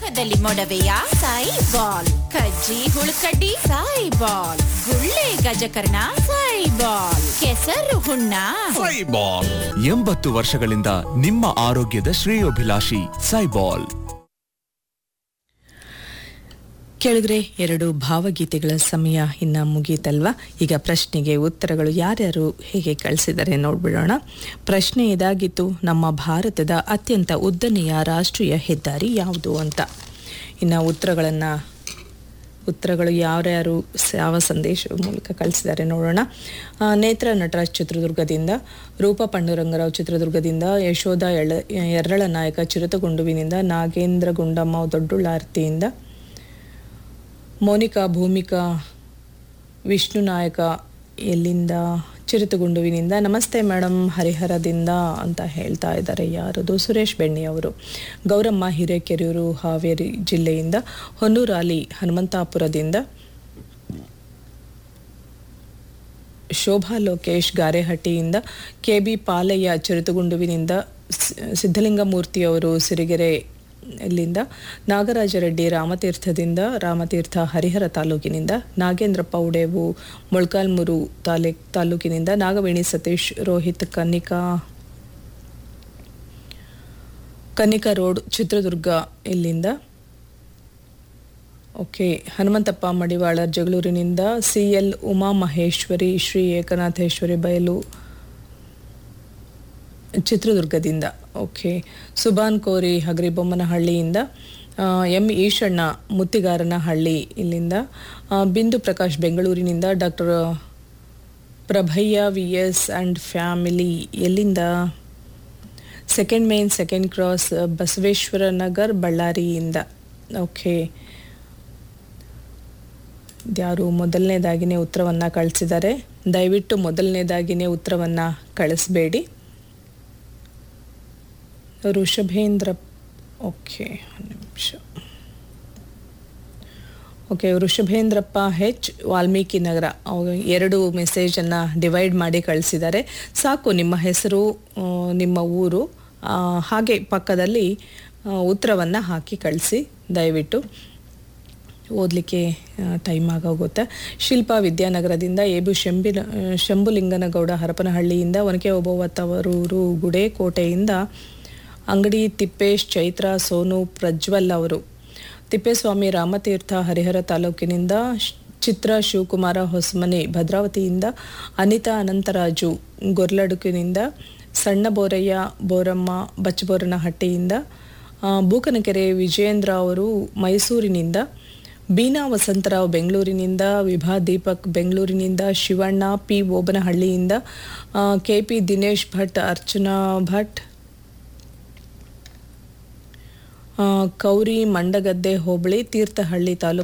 ಮುಖದಲ್ಲಿ ಮೊಡವೆಯ ಸಾಯಿ ಬಾಲ್ ಕಜ್ಜಿ ಹುಳುಕಡ್ಡಿ ಸಾಯಿ ಬಾಲ್ ಗುಳ್ಳೆ ಗಜಕರ್ಣ ಸಾಯಿ ಬಾಲ್ ಕೆಸರು ಹುಣ್ಣ ಸೈಬಾಲ್ ಎಂಬತ್ತು ವರ್ಷಗಳಿಂದ ನಿಮ್ಮ ಆರೋಗ್ಯದ ಶ್ರೇಯೋಭಿಲಾಷಿ ಸೈಬಾಲ್ ಕೆಳಗರೆ ಎರಡು ಭಾವಗೀತೆಗಳ ಸಮಯ ಇನ್ನ ಮುಗೀತಲ್ವಾ ಈಗ ಪ್ರಶ್ನೆಗೆ ಉತ್ತರಗಳು ಯಾರ್ಯಾರು ಹೇಗೆ ಕಳಿಸಿದ್ದಾರೆ ನೋಡ್ಬಿಡೋಣ ಪ್ರಶ್ನೆ ಇದಾಗಿತ್ತು ನಮ್ಮ ಭಾರತದ ಅತ್ಯಂತ ಉದ್ದನೆಯ ರಾಷ್ಟ್ರೀಯ ಹೆದ್ದಾರಿ ಯಾವುದು ಅಂತ ಇನ್ನು ಉತ್ತರಗಳನ್ನು ಉತ್ತರಗಳು ಯಾರ್ಯಾರು ಸ- ಯಾವ ಸಂದೇಶದ ಮೂಲಕ ಕಳಿಸಿದ್ದಾರೆ ನೋಡೋಣ ಆ, ನೇತ್ರ ನಟರಾಜ್ ಚಿತ್ರದುರ್ಗದಿಂದ ರೂಪ ಪಂಡುರಂಗರಾವ್ ಚಿತ್ರದುರ್ಗದಿಂದ ಯಶೋಧ ಎಳ ಎರಳ ನಾಯಕ ಚಿರುತಗುಂಡುವಿನಿಂದ ನಾಗೇಂದ್ರ ಗುಂಡಮ್ಮ ದೊಡ್ಡುಳ್ಳಾರ್ತಿಯಿಂದ ಮೋನಿಕಾ ಭೂಮಿಕಾ ವಿಷ್ಣು ನಾಯಕ ಎಲ್ಲಿಂದ ಚಿರುತುಗುಂಡುವಿನಿಂದ ನಮಸ್ತೆ ಮೇಡಮ್ ಹರಿಹರದಿಂದ ಅಂತ ಹೇಳ್ತಾ ಇದ್ದಾರೆ ಯಾರದು ಸುರೇಶ್ ಬೆಣ್ಣಿ ಅವರು ಗೌರಮ್ಮ ಹಿರೇಕೆರೂರು ಹಾವೇರಿ ಜಿಲ್ಲೆಯಿಂದ ಹೊನ್ನೂರಾಲಿ ಹನುಮಂತಾಪುರದಿಂದ ಶೋಭಾ ಲೋಕೇಶ್ ಗಾರೆಹಟ್ಟಿಯಿಂದ ಕೆ ಬಿ ಪಾಲಯ್ಯ ಚಿರುತುಗುಂಡುವಿನಿಂದ ಸಿ- ಸಿದ್ಧಲಿಂಗಮೂರ್ತಿಯವರು ಸಿರಿಗೆರೆ ಇಲ್ಲಿಂದ ನಾಗರಾಜ ರೆಡ್ಡಿ ರಾಮತೀರ್ಥದಿಂದ ರಾಮತೀರ್ಥ ಹರಿಹರ ತಾಲೂಕಿನಿಂದ ನಾಗೇಂದ್ರಪ್ಪ ಉಡೇವು ಮೊಳ್ಕಾಲ್ಮೂರು ತಾಲೂಕ್ ತಾಲೂಕಿನಿಂದ ನಾಗವೇಣಿ ಸತೀಶ್ ರೋಹಿತ್ ಕನ್ನಿಕಾ ಕನ್ನಿಕಾ ರೋಡ್ ಚಿತ್ರದುರ್ಗ ಇಲ್ಲಿಂದ ಓಕೆ ಹನುಮಂತಪ್ಪ ಮಡಿವಾಳರ್ ಜಗಳೂರಿನಿಂದ ಸಿ ಎಲ್ ಉಮಾ ಮಹೇಶ್ವರಿ ಶ್ರೀ ಏಕನಾಥೇಶ್ವರಿ ಬಯಲು ಚಿತ್ರದುರ್ಗದಿಂದ ಓಕೆ ಸುಬಾನ್ ಕೋರಿ ಹಗರಿಬೊಮ್ಮನಹಳ್ಳಿಯಿಂದ ಆ, ಎಂ ಈಶಣ್ಣ ಮುತ್ತಿಗಾರನಹಳ್ಳಿ ಇಲ್ಲಿಂದ ಆ, ಬಿಂದು ಪ್ರಕಾಶ್ ಬೆಂಗಳೂರಿನಿಂದ doctor Prabhaiah V S and family ಎಲ್ಲಿಂದ second main second cross Basaveshwara Nagar ಬಳ್ಳಾರಿಯಿಂದ ಓಕೆ ಯಾರು ಮೊದಲನೇದಾಗಿನೇ ಉತ್ತರವನ್ನು ಕಳಿಸಿದ್ದಾರೆ ದಯವಿಟ್ಟು ಮೊದಲನೇದಾಗಿನೇ ಉತ್ತರವನ್ನು ಕಳಿಸ್ಬೇಡಿ ಋಷಭೇಂದ್ರ ಓಕೆ ಒಂದು ನಿಮಿಷ ಓಕೆ ವೃಷಭೇಂದ್ರಪ್ಪ ಹೆಚ್ ವಾಲ್ಮೀಕಿ ನಗರ ಅವ್ರು ಎರಡು ಮೆಸೇಜನ್ನು ಡಿವೈಡ್ ಮಾಡಿ ಕಳಿಸಿದ್ದಾರೆ ಸಾಕು ನಿಮ್ಮ ಹೆಸರು ಆ, ನಿಮ್ಮ ಊರು ಆ, ಹಾಗೆ ಪಕ್ಕದಲ್ಲಿ ಉತ್ತರವನ್ನು ಹಾಕಿ ಕಳಿಸಿ ದಯವಿಟ್ಟು ಓದಲಿಕ್ಕೆ ಟೈಮ್ ಆಗೋಗುತ್ತೆ ಶಿಲ್ಪಾ ವಿದ್ಯಾನಗರದಿಂದ ಎಬು ಶಂಬಿನ ಶಂಭುಲಿಂಗನಗೌಡ ಹರಪನಹಳ್ಳಿಯಿಂದ ಒನಕೆ ಓಬವ್ವ ತವರೂರು ಗುಡೇಕೋಟೆಯಿಂದ ಅಂಗಡಿ ತಿಪ್ಪೇಶ್ ಚೈತ್ರ ಸೋನು ಪ್ರಜ್ವಲ್ ಅವರು ತಿಪ್ಪೇಸ್ವಾಮಿ ರಾಮತೀರ್ಥ ಹರಿಹರ ತಾಲೂಕಿನಿಂದ ಶ್- ಚಿತ್ರ ಶಿವಕುಮಾರ ಹೊಸಮನೆ ಭದ್ರಾವತಿಯಿಂದ ಅನಿತಾ ಅನಂತರಾಜು ಗೊರ್ಲಡುಕಿನಿಂದ ಸಣ್ಣ ಬೋರಯ್ಯ ಬೋರಮ್ಮ ಬಚ್ಚಬೋರನಹಟ್ಟಿಯಿಂದ ಆ, ಬೂಕನಕೆರೆ ವಿಜಯೇಂದ್ರ ಅವರು ಮೈಸೂರಿನಿಂದ ಬೀನಾ ವಸಂತರಾವ್ ಬೆಂಗಳೂರಿನಿಂದ ವಿಭಾ ದೀಪಕ್ ಬೆಂಗಳೂರಿನಿಂದ ಶಿವಣ್ಣ ಪಿ ಓಬನಹಳ್ಳಿಯಿಂದ ಕೆ ಪಿ ದಿನೇಶ್ ಭಟ್ ಅರ್ಚನಾ ಭಟ್ ಆ, ಕೌರಿ ಮಂಡಗದ್ದೆ ಹೋಬಳಿ ತೀರ್ಥಹಳ್ಳಿ ತಾಲೂಕು